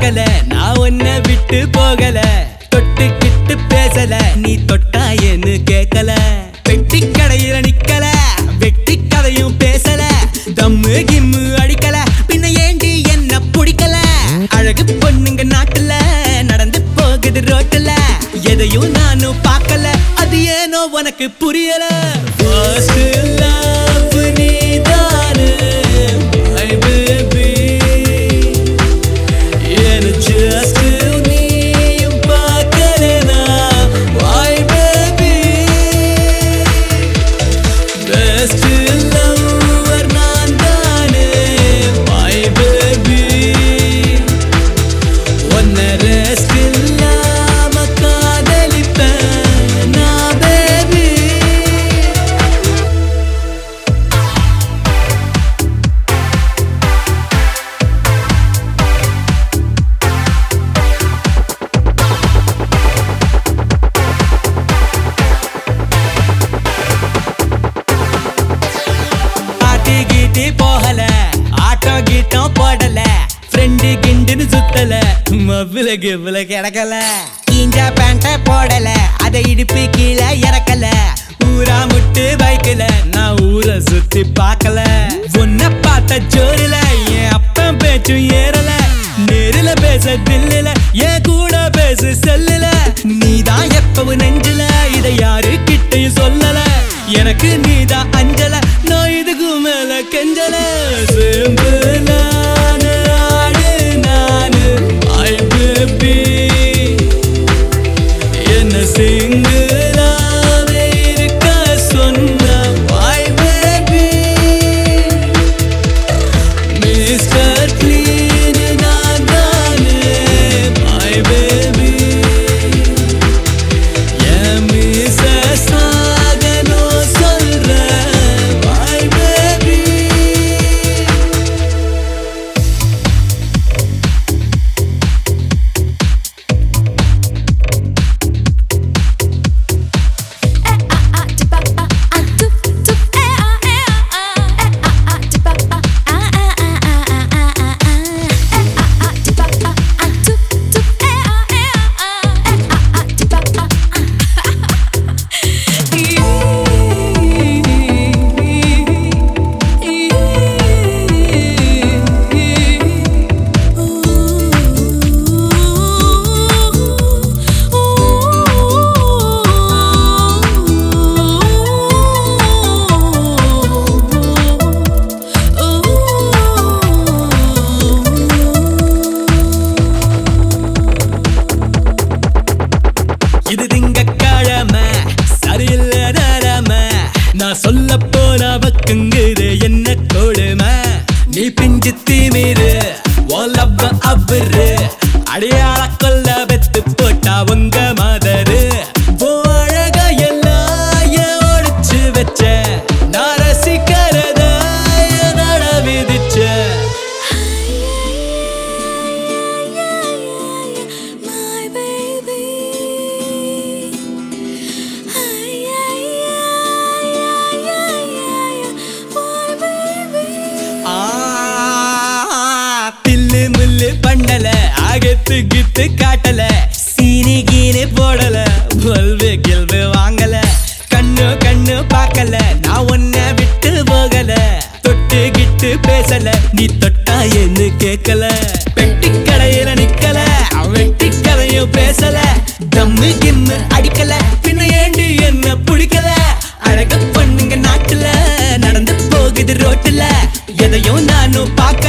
பார்க்கல நான் உன்னை விட்டு போகல தொட்டு கிட்டு பேசல நீ தொட்டா என்ன கேட்கல பெட்டி கடையில நிக்கல வெட்டி கதையும் பேசல தம்மு கிம்மு அடிக்கல பின்ன ஏண்டி என்ன பிடிக்கல அழகு பொண்ணுங்க நாட்டுல நடந்து போகுது ரோட்டுல எதையும் நானும் பார்க்கல அது ஏனோ உனக்கு புரியல First love நீதானு, my baby. என்ன just நீயும் பார்க்கலனா, why baby? Best lover நான் தானே, my baby. உன்னை rest இல்லாம காதலிப்பேன் நான் baby. பாட்டி கீட்டி போகல ஆட்டோ கீட்டம் போடல ஃப்ரெண்டு கிண்டுன்னு சுத்தல மவ்வில கிவ்வில கிடக்கல கீஞ்சா பேண்ட போடல அதை இடுப்பு கீழே இறக்கல ஊரா முட்டு பைக்கல நான் ஊரை சுத்தி பார்க்கல உன்னை பார்த்த ஜோரில என் அப்பன் பேச்சும் ஏறல நேரில பேச தில்லுல என் கூட பேசு செல்லுல நீதான் எப்பவும் நெஞ்சில இதை யாரு கிட்டையும் சொல்லல எனக்கு நீதான் அஞ்சல நான் இதுக்கு மேல கெஞ்சல சேம்பு நானு ஆடு நானு ஐ பேபி என்ன சிங்கிளாவே இருக்க சொன்ன ஐ பேபி மிஸ்டர் க்ளீன் நான் தானே ஐ பேபி என் மிஸ்ஸஸ் ஆகணும் சொல்றேன் ஐ பேபி இது திங்கக்கிழமை சரியில்ல நேரம நான் சொல்ல போன பக்குங்குது என்ன கொடுமை நீ பிஞ்சு தீமீரு ஓலப்ப அவரு அடையாள கொல்ல வெத்து போட்டா உங்க மதரு ஓ அழக எல்லாம் ஏன் ஒளிச்சு வச்ச நான் ரசிக்கிறத நட விதிச்சேன் My baby. Ay, ay, ay, ay, ay, ay, my baby. ஆ, தில்லு முள்ளு பண்ணல அகத்து கித்து காட்டல சீனி கீனி போடல பல்பு கில்பு வாங்கல கண்ணு கண்ணு பார்க்கல நான் உன்னை விட்டு போகல தொட்டு கிட்டு பேசல நீ தொட்டா என்ன கேட்கல பெட்டி கடையில நிக்கல வெட்டி கதையும் பேசல தம்மு கிம்மு அடிக்கல பின்ன ஏண்டி என்ன பிடிக்கல அழக பண்ணுங்க நாட்டுல நடந்து போகுது ரோட்டுல எதையும் நானும் பார்க்கல